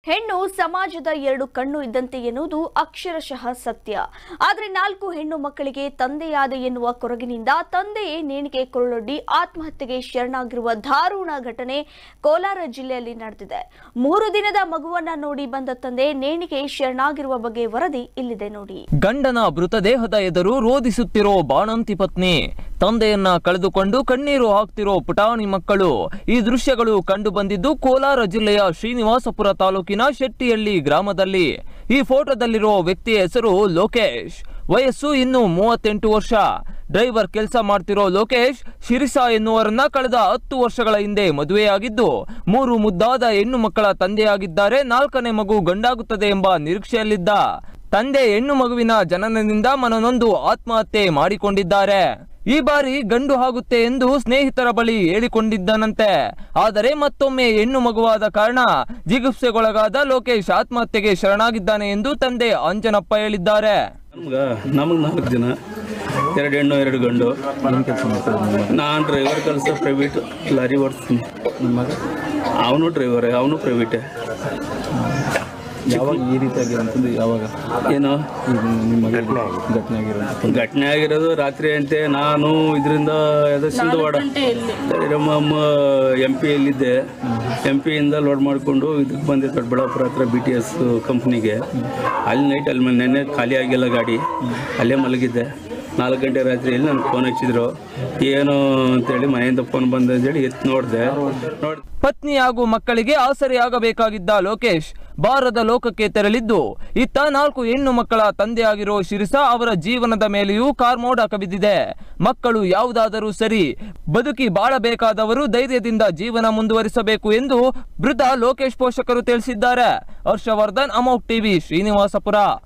ಹೆಣ್ಣು ಸಮಾಜದ ಎರಡು ಕಣ್ಣು ಇದ್ದಂತೆ ಎನ್ನುವುದು ಅಕ್ಷರಶಃ ಸತ್ಯ ಆದರೆ ನಾಲ್ಕು ಹೆಣ್ಣು ಮಕ್ಕಳಿಗೆ ತಂದೆಯಾದ ಎನ್ನುವ ಕೊರಗಿನಿಂದ ತಂದೆಯೇ ನೇಣಿಗೆ ಕೊರಳೊಡ್ಡಿ ಆತ್ಮಹತ್ಯೆಗೆ ಶರಣಾಗಿರುವ ದಾರುಣ ಘಟನೆ ಕೋಲಾರ ಜಿಲ್ಲೆಯಲ್ಲಿ ನಡೆದಿದೆ ಮೂರು ದಿನದ ಮಗುವನ್ನ ನೋಡಿ ಬಂದ ತಂದೆ ನೇಣಿಗೆ ಶರಣಾಗಿರುವ ಬಗ್ಗೆ ವರದಿ ಇಲ್ಲಿದೆ ನೋಡಿ ಗಂಡನ ಮೃತದೇಹದ ಎದುರು ರೋಧಿಸುತ್ತಿರೋ ಬಾಣಂತಿ ಪತ್ನಿ ತಂದೆಯನ್ನ ಕಳೆದುಕೊಂಡು ಕಣ್ಣೀರು ಹಾಕ್ತಿರೋ ಪುಟಾಣಿ ಮಕ್ಕಳು ಈ ದೃಶ್ಯಗಳು ಕಂಡು ಬಂದಿದ್ದು ಕೋಲಾರ ಜಿಲ್ಲೆಯ ಶ್ರೀನಿವಾಸಪುರ ತಾಲೂಕಿನ ಶೆಟ್ಟಿಹಳ್ಳಿ ಗ್ರಾಮದಲ್ಲಿ ಈ ಫೋಟೋದಲ್ಲಿರೋ ವ್ಯಕ್ತಿಯ ಹೆಸರು ಲೋಕೇಶ್ ವಯಸ್ಸು ಇನ್ನು ಮೂವತ್ತೆಂಟು ವರ್ಷ ಡ್ರೈವರ್ ಕೆಲಸ ಮಾಡ್ತಿರೋ ಲೋಕೇಶ್ ಶಿರಿಸಾ ಎನ್ನುವರನ್ನ ಕಳೆದ ಹತ್ತು ವರ್ಷಗಳ ಹಿಂದೆ ಮದುವೆಯಾಗಿದ್ದು ಮೂರು ಮುದ್ದಾದ ಹೆಣ್ಣು ಮಕ್ಕಳ ತಂದೆಯಾಗಿದ್ದಾರೆ ನಾಲ್ಕನೇ ಮಗು ಗಂಡಾಗುತ್ತದೆ ಎಂಬ ನಿರೀಕ್ಷೆಯಲ್ಲಿದ್ದ ತಂದೆ ಹೆಣ್ಣು ಮಗುವಿನ ಜನನದಿಂದ ಮನನೊಂದು ಆತ್ಮಹತ್ಯೆ ಮಾಡಿಕೊಂಡಿದ್ದಾರೆ ಈ ಬಾರಿ ಗಂಡು ಆಗುತ್ತೆ ಎಂದು ಸ್ನೇಹಿತರ ಬಳಿ ಹೇಳಿಕೊಂಡಿದ್ದನಂತೆ ಆದರೆ ಮತ್ತೊಮ್ಮೆ ಹೆಣ್ಣು ಮಗುವಾದ ಕಾರಣ ಜಿಗುಪ್ಸೆಗೊಳಗಾದ ಲೋಕೇಶ್ ಆತ್ಮಹತ್ಯೆಗೆ ಶರಣಾಗಿದ್ದಾನೆ ಎಂದು ತಂದೆ ಅಂಜನಪ್ಪ ಹೇಳಿದ್ದಾರೆ ನಮ್ಗೆ ನಮಗೆ ನಾಲ್ಕು ಜನ ಎರಡು ಹೆಣ್ಣು ಎರಡು ಗಂಡು ನಾನು ಡ್ರೈವರ್ ಕೆಲಸ ಪ್ರೈವೇಟ್ ಲಾರಿ ಓಡಿಸ್ತೀನಿ ಅವನು ಡ್ರೈವರ್ ಅವನು ಪ್ರೈವೇಟೇ ಯಾವಾಗ ಈ ರೀತಿ ಆಗಿರೋಂಥದ್ದು ಯಾವಾಗ ಏನು ಈಗ ನಿಮ್ಮ ಮಗಳಿಗೆ ಘಟನೆ ಆಗಿರೋಂಥ ಘಟನೆ ಆಗಿರೋದು ರಾತ್ರಿ ಅಂತೆ ನಾನು ಇದರಿಂದ ಯಾವುದೋ ಸಿಂಧವಾಡ ನಮ್ಮ ಎಂ ಪಿ ಯಲ್ಲಿದ್ದೆ ಎಂ ಪಿಯಿಂದ ಲೋಡ್ ಮಾಡಿಕೊಂಡು ಇದಕ್ಕೆ ಬಂದೆ ದೊಡ್ಡಬಳ್ಳಾಪುರ ಹತ್ರ ಬಿ ಟಿ ಎಸ್ ಕಂಪ್ನಿಗೆ ಅಲ್ಲಿ ನೈಟ್ ಅಲ್ಲಿ ನೆನ್ನೆ ಖಾಲಿ ಆಗಿಲ್ಲ ಗಾಡಿ ಅಲ್ಲೇ ಮಲಗಿದ್ದೆ ನಾಲ್ಕು ಗಂಟೆ ರಾತ್ರಿಯಲ್ಲಿ ನನಗೆ ಫೋನ್ ಹಚ್ಚಿದ್ರು ಏನು ಅಂತೇಳಿ ಮನೆಯಿಂದ ಫೋನ್ ಬಂದ ಅಂತೇಳಿ ಎತ್ತು ನೋಡಿದೆ ನೋಡಿ ಪತ್ನಿ ಹಾಗೂ ಮಕ್ಕಳಿಗೆ ಆಸರೆಯಾಗಬೇಕಾಗಿದ್ದ ಲೋಕೇಶ್ ಬಾರದ ಲೋಕಕ್ಕೆ ತೆರಳಿದ್ದು ಇತ್ತ ನಾಲ್ಕು ಹೆಣ್ಣು ಮಕ್ಕಳ ತಂದೆಯಾಗಿರೋ ಶಿರಿಸಾ ಅವರ ಜೀವನದ ಮೇಲೆಯೂ ಕಾರ್ಮೋಡ ಕವಿದಿದೆ ಮಕ್ಕಳು ಯಾವುದಾದರೂ ಸರಿ ಬದುಕಿ ಬಾಳಬೇಕಾದವರು ಧೈರ್ಯದಿಂದ ಜೀವನ ಮುಂದುವರಿಸಬೇಕು ಎಂದು ವೃದ್ಧ ಲೋಕೇಶ್ ಪೋಷಕರು ತಿಳಿಸಿದ್ದಾರೆ ಹರ್ಷವರ್ಧನ್ ಅಮೋಕ್ ಟಿವಿ ಶ್ರೀನಿವಾಸಪುರ